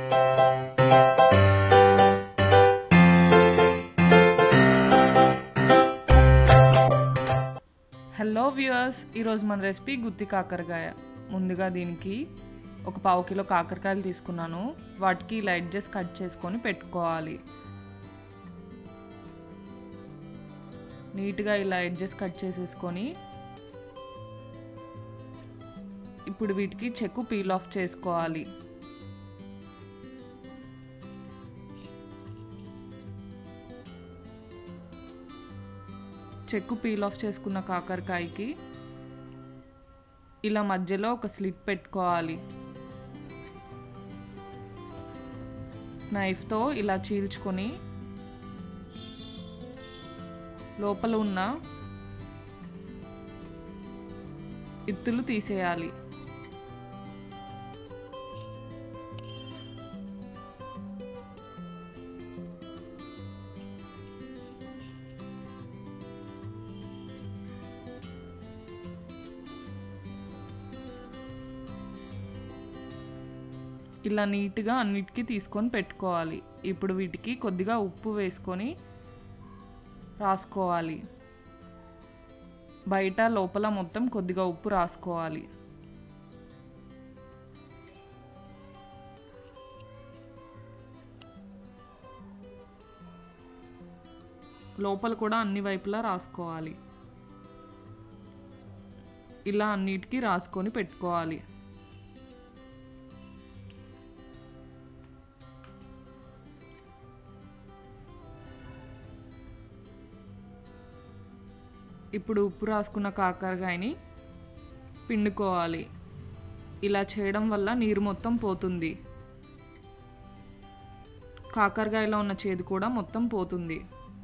hello viewers ఈరోజు మన recipe గుత్తి కాకరకాయ ముందుగా దీనికి ఒక పావు కిలో కాకరకాయలు తీసుకున్నాను వాటికి ఇలా ఎడ్జెస్ కట్ చేసుకొని పెట్టుకోవాలి నీట్గా ఇలా ఎడ్జెస్ కట్ చేసేసుకొని ఇప్పుడు వీటికి చెక్కు పీల్ ఆఫ్ చేసుకోవాలి చెక్కు పీల్ ఆఫ్ చేసుకున్న కాకరకాయకి ఇలా మధ్యలో ఒక స్లిట్ పెట్టుకోవాలి నైఫ్తో ఇలా చీల్చుకొని లోపల ఉన్న ఇత్తులు తీసేయాలి ఇలా నీట్గా అన్నిటికీ తీసుకొని పెట్టుకోవాలి ఇప్పుడు వీటికి కొద్దిగా ఉప్పు వేసుకొని రాసుకోవాలి బయట లోపల మొత్తం కొద్దిగా ఉప్పు రాసుకోవాలి లోపల కూడా అన్ని వైపులా రాసుకోవాలి ఇలా అన్నిటికీ రాసుకొని పెట్టుకోవాలి ఇప్పుడు ఉప్పు రాసుకున్న కాకరకాయని పిండుకోవాలి ఇలా చేయడం వల్ల నీరు మొత్తం పోతుంది కాకరకాయలో ఉన్న చేదు కూడా మొత్తం పోతుంది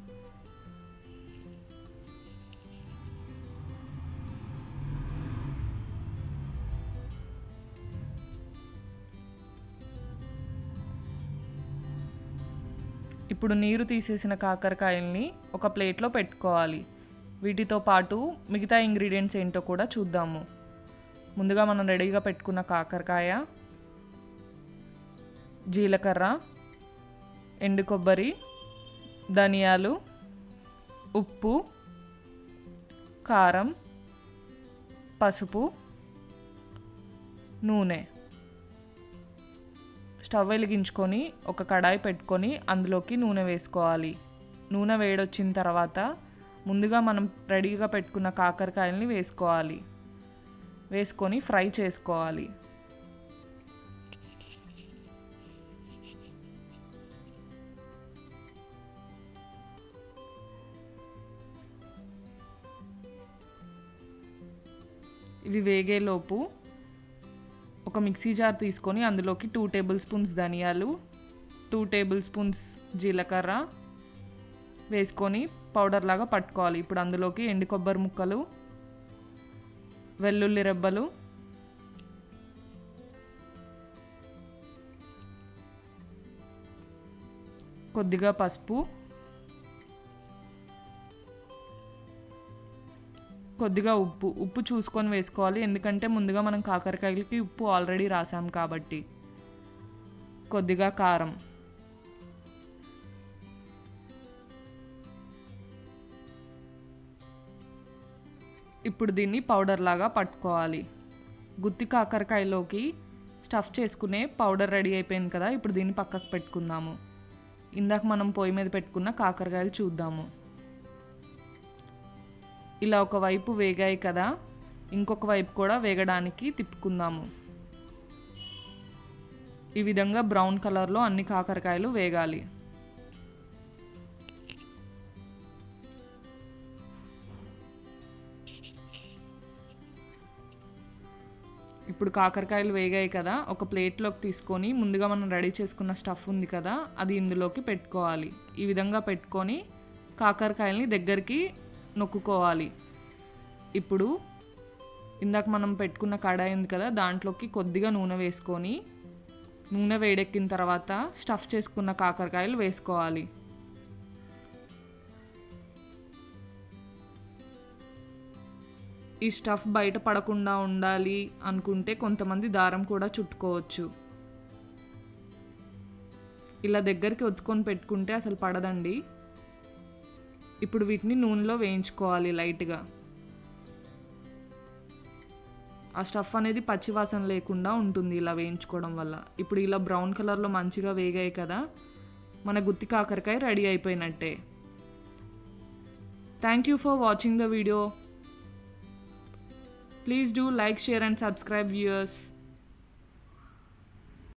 ఇప్పుడు నీరు తీసేసిన కాకరకాయల్ని ఒక ప్లేట్లో పెట్టుకోవాలి వీటితో పాటు మిగతా ఇంగ్రీడియంట్స్ ఏంటో కూడా చూద్దాము ముందుగా మనం రెడీగా పెట్టుకున్న కాకరకాయ జీలకర్ర ఎండు కొబ్బరి ధనియాలు ఉప్పు కారం పసుపు నూనె స్టవ్ వెలిగించుకొని ఒక కడాయి పెట్టుకొని అందులోకి నూనె వేసుకోవాలి నూనె వేడొచ్చిన తర్వాత ముందుగా మనం రెడీగా పెట్టుకున్న కాకరకాయలని వేసుకోవాలి వేసుకొని ఫ్రై చేసుకోవాలి ఇవి వేగేలోపు ఒక మిక్సీ జార్ తీసుకొని అందులోకి టూ టేబుల్ స్పూన్స్ ధనియాలు టూ టేబుల్ స్పూన్స్ జీలకర్ర వేసుకొని పౌడర్ లాగా పట్టుకోవాలి ఇప్పుడు అందులోకి ఎండు కొబ్బరి ముక్కలు వెల్లుల్లి రెబ్బలు కొద్దిగా పసుపు కొద్దిగా ఉప్పు ఉప్పు చూసుకొని వేసుకోవాలి ఎందుకంటే ముందుగా మనం కాకరకాయలకి ఉప్పు ఆల్రెడీ రాసాం కాబట్టి కొద్దిగా కారం ఇప్పుడు దీన్ని పౌడర్ లాగా పట్టుకోవాలి గుత్తి కాకరకాయలోకి స్టఫ్ చేసుకునే పౌడర్ రెడీ అయిపోయింది కదా ఇప్పుడు దీన్ని పక్కకు పెట్టుకుందాము ఇందాక మనం పొయ్యి మీద పెట్టుకున్న కాకరకాయలు చూద్దాము ఇలా ఒక వైపు వేగాయి కదా ఇంకొక వైపు కూడా వేగడానికి తిప్పుకుందాము ఈ విధంగా బ్రౌన్ కలర్లో అన్ని కాకరకాయలు వేగాలి ఇప్పుడు కాకరకాయలు వేగాయి కదా ఒక ప్లేట్లోకి తీసుకొని ముందుగా మనం రెడీ చేసుకున్న స్టఫ్ ఉంది కదా అది ఇందులోకి పెట్టుకోవాలి ఈ విధంగా పెట్టుకొని కాకరకాయల్ని దగ్గరికి నొక్కుకోవాలి ఇప్పుడు ఇందాక మనం పెట్టుకున్న కడాయి ఉంది కదా దాంట్లోకి కొద్దిగా నూనె వేసుకొని నూనె వేడెక్కిన తర్వాత స్టఫ్ చేసుకున్న కాకరకాయలు వేసుకోవాలి ఈ స్టఫ్ బయట పడకుండా ఉండాలి అనుకుంటే కొంతమంది దారం కూడా చుట్టుకోవచ్చు ఇలా దగ్గరికి ఒత్తుకొని పెట్టుకుంటే అసలు పడదండి ఇప్పుడు వీటిని నూనెలో వేయించుకోవాలి లైట్గా ఆ స్టఫ్ అనేది పచ్చివాసన లేకుండా ఉంటుంది ఇలా వేయించుకోవడం వల్ల ఇప్పుడు ఇలా బ్రౌన్ కలర్లో మంచిగా వేగాయి కదా మన గుత్తి కాకరకాయ రెడీ అయిపోయినట్టే thank you for watching the video please do like share and subscribe viewers